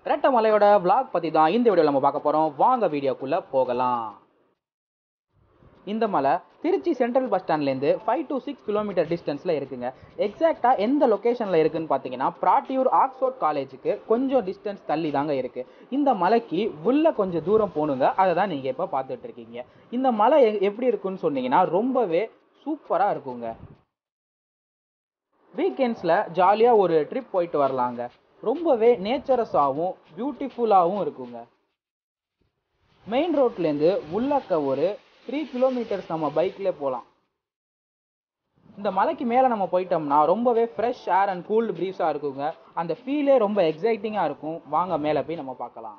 ரெட்டை மலையோட vlog பற்றி தான் இந்த வீடியோவில் நம்ம பார்க்க போகிறோம் வாங்க வீடியோக்குள்ளே போகலாம் இந்த மலை திருச்சி சென்ட்ரல் பஸ் ஸ்டாண்ட்லேருந்து ஃபைவ் to சிக்ஸ் கிலோமீட்டர் டிஸ்டன்ஸில் இருக்குங்க எக்ஸாக்டாக எந்த லொக்கேஷனில் இருக்குன்னு பார்த்தீங்கன்னா பிராட்டியூர் ஆக்ஸ்போர்ட் காலேஜுக்கு கொஞ்சம் டிஸ்டன்ஸ் தள்ளி தாங்க இருக்குது இந்த மலைக்கு உள்ள கொஞ்சம் தூரம் போகணுங்க அதை தான் நீங்கள் இப்போ பார்த்துட்டு இருக்கீங்க இந்த மலை எ- எப்படி இருக்குன்னு சொன்னீங்கன்னா ரொம்பவே சூப்பராக இருக்குங்க வீக்கெண்ட்ஸில் ஜாலியாக ஒரு ட்ரிப் போயிட்டு வரலாங்க ரொம்பவே நேச்சரஸாகவும் பியூட்டிஃபுல்லாகவும் இருக்குங்க மெயின் ரோட்லேருந்து உள்ளக்க ஒரு த்ரீ கிலோமீட்டர்ஸ் நம்ம பைக்கில் போகலாம் இந்த மலைக்கு மேலே நம்ம போயிட்டோம்னா ரொம்பவே ஃப்ரெஷ் ஏர் அண்ட் கூல்டு ப்ரீஸாக இருக்குங்க அந்த ஃபீலே ரொம்ப எக்ஸைட்டிங்காக இருக்கும் வாங்க மேலே போய் நம்ம பார்க்கலாம்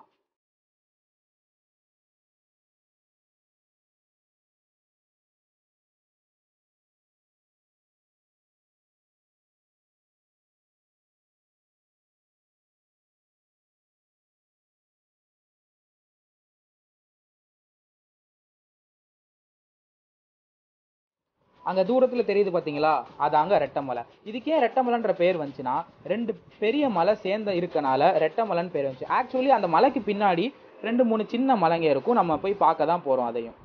அங்கே தூரத்தில் தெரியுது பார்த்தீங்களா அது அங்கே ரெட்டமலை இதுக்கே ரெட்டமலைன்ற பேர் வந்துச்சுன்னா ரெண்டு பெரிய மலை சேர்ந்த இருக்கனால ரெட்டமலைன்னு பேர் வந்துச்சு ஆக்சுவலி அந்த மலைக்கு பின்னாடி ரெண்டு மூணு சின்ன மலைங்க இருக்கும் நம்ம போய் பார்க்க தான் போகிறோம் அதையும்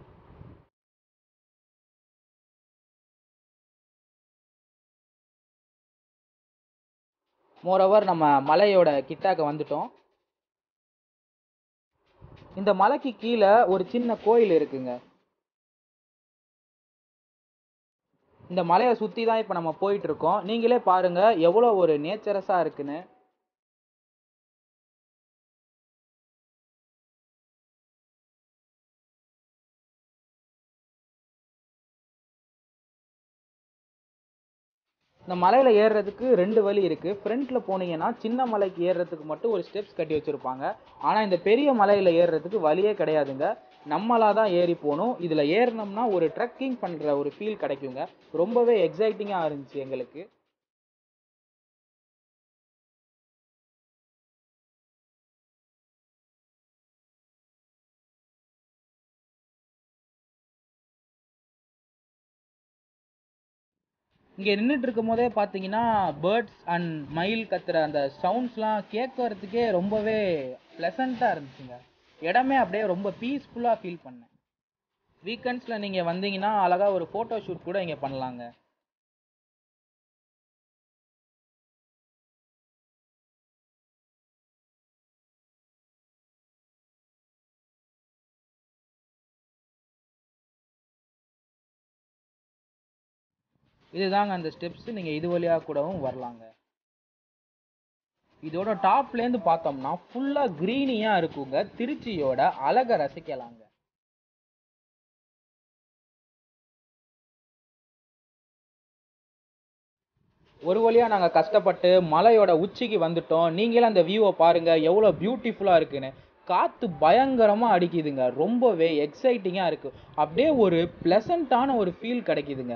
மோரோவர் நம்ம மலையோட கிட்டாக்க வந்துட்டோம் இந்த மலைக்கு கீழே ஒரு சின்ன கோயில் இருக்குங்க இந்த மலையை சுற்றி தான் இப்போ நம்ம போயிட்டு இருக்கோம் நீங்களே பாருங்க எவ்வளோ ஒரு நேச்சரஸாக இருக்குன்னு இந்த மலையில் ஏறுறதுக்கு ரெண்டு வழி இருக்குது ஃப்ரண்ட்டில் போனீங்கன்னா சின்ன மலைக்கு ஏறுறதுக்கு மட்டும் ஒரு ஸ்டெப்ஸ் கட்டி வச்சுருப்பாங்க ஆனால் இந்த பெரிய மலையில் ஏறுறதுக்கு வழியே கிடையாதுங்க நம்மளாக தான் ஏறி போகணும் இதில் ஏறினோம்னா ஒரு ட்ரெக்கிங் பண்ணுற ஒரு ஃபீல் கிடைக்குங்க ரொம்பவே எக்ஸைட்டிங்காக இருந்துச்சு எங்களுக்கு இங்கே நின்றுட்டு இருக்கும் போதே பார்த்தீங்கன்னா பேர்ட்ஸ் அண்ட் மயில் கத்துற அந்த சவுண்ட்ஸ்லாம் கேட்கறதுக்கே ரொம்பவே ப்ளசண்ட்டாக இருந்துச்சுங்க இடமே அப்படியே ரொம்ப பீஸ்ஃபுல்லாக ஃபீல் பண்ணேன் வீக்கெண்ட்ஸில் நீங்கள் வந்தீங்கன்னா அழகாக ஒரு ஃபோட்டோ ஷூட் கூட இங்கே பண்ணலாங்க இதுதாங்க அந்த ஸ்டெப்ஸ் நீங்கள் இது வழியாக கூடவும் வரலாங்க இதோட டாப்லேருந்து பார்த்தோம்னா ஃபுல்லாக க்ரீனியாக இருக்குங்க திருச்சியோட அழகை ரசிக்கலாங்க ஒரு வழியாக நாங்கள் கஷ்டப்பட்டு மலையோட உச்சிக்கு வந்துட்டோம் நீங்களே அந்த வியூவை பாருங்கள் எவ்வளோ பியூட்டிஃபுல்லாக இருக்குன்னு காற்று பயங்கரமாக அடிக்குதுங்க ரொம்பவே எக்ஸைட்டிங்காக இருக்குது அப்படியே ஒரு ப்ளசண்ட்டான ஒரு ஃபீல் கிடைக்குதுங்க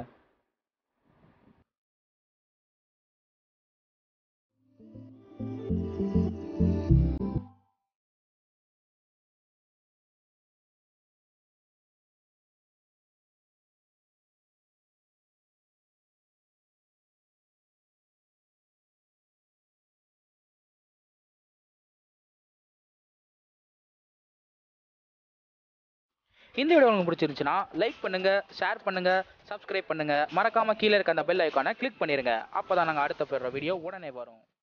இந்த வீடியோ உங்களுக்கு பிடிச்சிருந்துச்சுன்னா லைக் பண்ணுங்க ஷேர் பண்ணுங்க சப்ஸ்கிரைப் பண்ணுங்க மறக்காம கீழே இருக்க அந்த பெல் ஐக்கானை கிளிக் பண்ணிருங்க அப்பதான் நாங்கள் அடுத்த போடுற வீடியோ உடனே வரும்